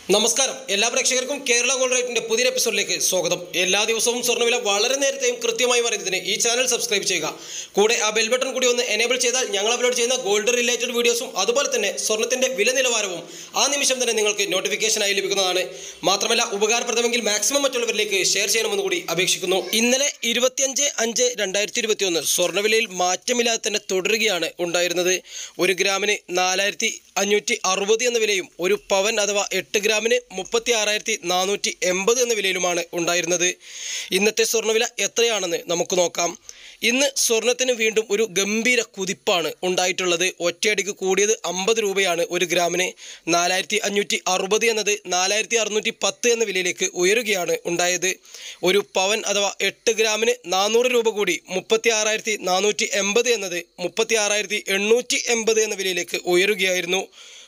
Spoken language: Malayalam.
നമസ്കാരം എല്ലാ പ്രേക്ഷകർക്കും കേരള ഗോൾഡ് റേറ്റിന്റെ പുതിയ എപ്പിസോഡിലേക്ക് സ്വാഗതം എല്ലാ ദിവസവും സ്വർണ്ണവില വളരെ നേരത്തെയും കൃത്യമായി അറിയുന്നതിന് ഈ ചാനൽ സബ്സ്ക്രൈബ് ചെയ്യുക കൂടെ ആ ബെൽ ബട്ടൺ കൂടി ഒന്ന് എനേബിൾ ചെയ്താൽ ഞങ്ങൾ അപ്ലോഡ് ചെയ്യുന്ന ഗോൾഡ് റിലേറ്റഡ് വീഡിയോസും അതുപോലെ തന്നെ സ്വർണ്ണത്തിന്റെ വില നിലവാരവും ആ നിമിഷം തന്നെ നിങ്ങൾക്ക് നോട്ടിഫിക്കേഷനായി ലഭിക്കുന്നതാണ് മാത്രമല്ല ഉപകാരപ്രദമെങ്കിൽ മാക്സിമം മറ്റുള്ളവരിലേക്ക് ഷെയർ ചെയ്യണമെന്ന് കൂടി അപേക്ഷിക്കുന്നു ഇന്നലെ ഇരുപത്തിയഞ്ച് അഞ്ച് രണ്ടായിരത്തി ഇരുപത്തിയൊന്ന് സ്വർണ്ണവിലയിൽ മാറ്റമില്ലാതെ തന്നെ തുടരുകയാണ് ഉണ്ടായിരുന്നത് ഒരു ഗ്രാമിന് നാലായിരത്തി അഞ്ഞൂറ്റി അറുപത് എന്ന വിലയും ഒരു പവൻ അഥവാ എട്ട് ഗ്രാമിന് മുപ്പത്തി ആറായിരത്തി നാനൂറ്റി എൺപത് എന്ന വിലയിലുമാണ് ഉണ്ടായിരുന്നത് ഇന്നത്തെ സ്വർണ്ണവില എത്രയാണെന്ന് നമുക്ക് നോക്കാം ഇന്ന് സ്വർണത്തിന് വീണ്ടും ഒരു ഗംഭീര കുതിപ്പാണ് ഉണ്ടായിട്ടുള്ളത് ഒറ്റയടിക്ക് കൂടിയത് അമ്പത് രൂപയാണ് ഒരു ഗ്രാമിന് നാലായിരത്തി അഞ്ഞൂറ്റി അറുപത് എന്നത് നാലായിരത്തി അറുന്നൂറ്റി പത്ത് എന്ന വിലയിലേക്ക് ഉയരുകയാണ് ഉണ്ടായത് ഒരു പവൻ അഥവാ എട്ട് ഗ്രാമിന് നാനൂറ് രൂപ കൂടി മുപ്പത്തി ആറായിരത്തി നാനൂറ്റി എൺപത് എന്നത് മുപ്പത്തി ആറായിരത്തി എണ്ണൂറ്റി എൺപത് എന്ന വിലയിലേക്ക് ഉയരുകയായിരുന്നു